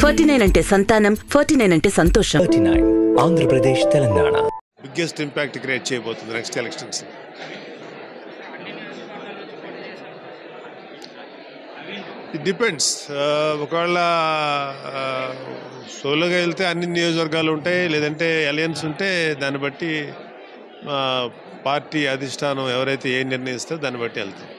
Forty nine అంటే సంతానం forty nine అంటే సంతోషం thirty nine Andhra Pradesh Telangana biggest impact create చేయబోతుంది నెక్స్ట్ ఎలక్షన్స్ ఇట్ డిపెండ్స్ ఒకవేళ సోలోగా వెళ్తే అన్ని నియోజకవర్గాలు ఉంటాయి లేదంటే అలయన్స్ ఉంటే దాన్ని బట్టి ఆ, పార్టీ అధిష్టానం ఎవరైతే ఏ నిర్ణయిస్తారో దాన్ని బట్టి వెళ్తాం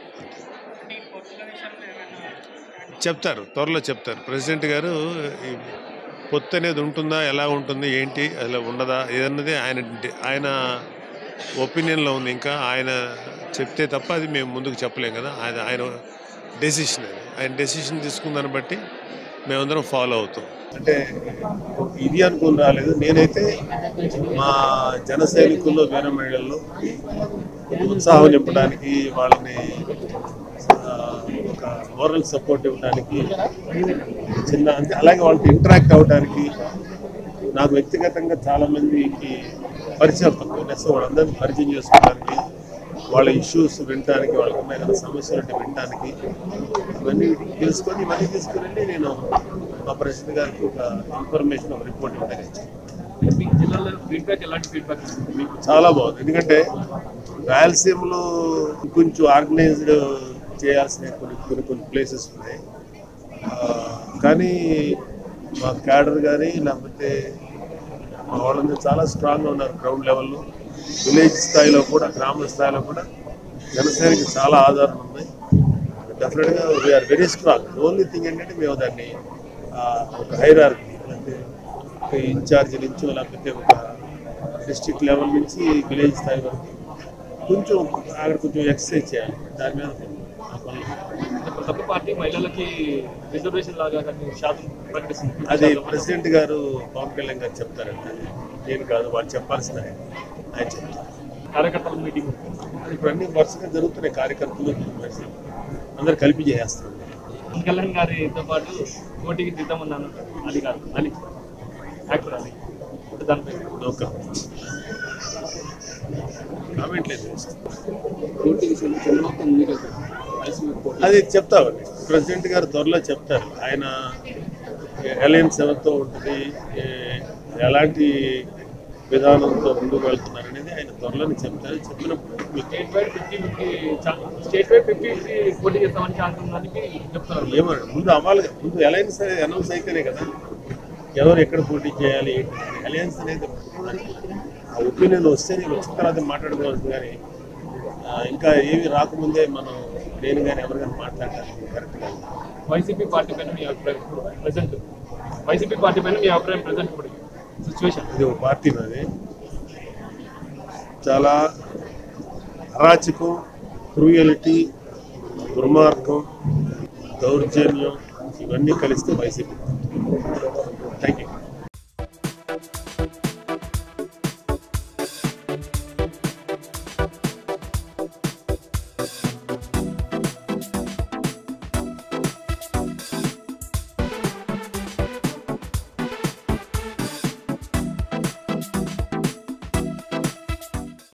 చెప్తారు త్వరలో చెప్తారు ప్రెసిడెంట్ గారు ఈ పొత్తు అనేది ఉంటుందా ఎలా ఉంటుంది ఏంటి అసలు ఉండదా ఏదన్నది ఆయన డి- ఆయన ఒపీనియన్లో ఉంది ఇంకా ఆయన చెప్తే తప్ప అది మేము ముందుకు చెప్పలేం కదా ఆయన ఆయన డెసిషన్ అది ఆయన డెసిషన్ తీసుకున్న దాన్ని బట్టి మేమందరం ఫాలో అవుతాం అంటే ఇది అనుకుని రాలేదు నేనైతే మా జన సైనికుల్లో వీర మహిళల్లో ఉత్సాహం నింపడానికి వాళ్ళని ఆ, ఒక మోరల్ సపోర్ట్ ఇవ్వడానికి చిన్న అంటే అలాగే వాళ్ళతో ఇంటరాక్ట్ అవ్వడానికి నాకు వ్యక్తిగతంగా చాలా మందికి పరిచయం తక్కువ సో వాళ్ళందరినీ పరిచయం చేసుకోవడానికి వాళ్ళ ఇష్యూస్ వినడానికి వాళ్ళకు ఉన్న ఏదైనా సమస్యలు ఉంటే వినడానికి ఇవన్నీ తెలుసుకొని ఇవన్నీ తీసుకుని నేను మా ప్రెసిడెంట్ గారికి ఒక ఇన్ఫర్మేషన్ ఒక రిపోర్ట్ ఇవ్వడానికి మీ జిల్లాలో ఫీడ్బ్యాక్ ఎలాంటి ఫీడ్బ్యాక్ మీకు చాలా బాగుంది ఎందుకంటే రాయలసీమలో కొంచెం ఆర్గనైజ్డ్ చేయాల్సిన కొన్ని కొన్ని కొన్ని ప్లేసెస్ ఉన్నాయి ఆ, కానీ మా క్యాడర్ కానీ లేకపోతే మా వాళ్ళందరూ చాలా స్ట్రాంగ్గా ఉన్నారు గ్రౌండ్ లెవెల్లో విలేజ్ స్థాయిలో కూడా గ్రామ స్థాయిలో కూడా జనసేనకి చాలా ఆధారం ఉన్నాయి డెఫినెట్గా we are very strong only thing ఏంటంటే మేము దాన్ని ఆ, ఒక హైరార్కి అంటే ఒక ఇన్ఛార్జ్ నుంచి లేకపోతే ఒక డిస్ట్రిక్ట్ లెవెల్ నుంచి విలేజ్ స్థాయి వరకు కొంచెం అక్కడ కొంచెం ఎక్సర్సైజ్ చేయాలి దాని మీద ఆ పనులు. ప్రతి ఒక్క పార్టీ మహిళలకి రిజర్వేషన్ లాగా కానీ శాతం ప్రకటిస్తుంది అది ప్రెసిడెంట్ గారు పవన్ కళ్యాణ్ గారు చెప్తారంట నేను కాదు వాళ్ళు చెప్పాల్సిన ఆయన ఆయన చెప్తారు కార్యకర్తల మీటింగ్ అది ఇప్పుడు అన్ని వరుసగా జరుగుతున్నాయి కార్యకర్తలు అందరు కలిపి చేసేస్తారు పవన్ కళ్యాణ్ గారితో పాటు పోటీకి దిద్దామన్నాను అలీ గారు అలీ యాక్టర్ అలీ అంటే దానిపై నో కామెంట్ కామెంట్ లేదు పోటీకి చంద్రబాబు ముందుకు అది చెప్తామండి ప్రెసిడెంట్ గారు త్వరలో చెప్తారు ఆయన అలయన్స్ ఎవరితో ఉంటుంది ఏ- ఎలాంటి విధానంతో ముందుకు వెళ్తున్నారు అనేది ఆయన త్వరలోనే చెప్తారు చెప్పినప్పుడు మీకు state wide fifty fifty state wide fifty fifty పోటీ చేస్తామని ఛాన్స్ ఉందని చెప్తున్నారు ఏమన్నా ముందు అవ్వాలి కదా. ముందు అలయన్స్ అనేది అనౌన్స్ అయితేనే కదా ఎవరు ఎక్కడ పోటీ చేయాలి ఏంటి అలయన్స్ అనేది ఆ ఒపీనియన్ వస్తే నేను వచ్చిన తర్వాత మాట్లాడుకోవచ్చు కానీ ఆ, ఇంకా ఏవి రాకముందే మనం నేను కానీ ఎవరు కానీ మాట్లాడాలి కరెక్ట్ కాదు వైసీపీ పార్టీ పైన మీ అభిప్రాయం ప్రజెంట్ వైసీపీ పార్టీ పైన మీ అభిప్రాయం ప్రజెంట్ ఇప్పుడు సిచ్యువేషన్ ఇది ఒక పార్టీ నాది చాలా అరాచకం క్రూయలిటీ దుర్మార్గం దౌర్జన్యం ఇవన్నీ కలిస్తే వైసీపీ థ్యాంక్ యూ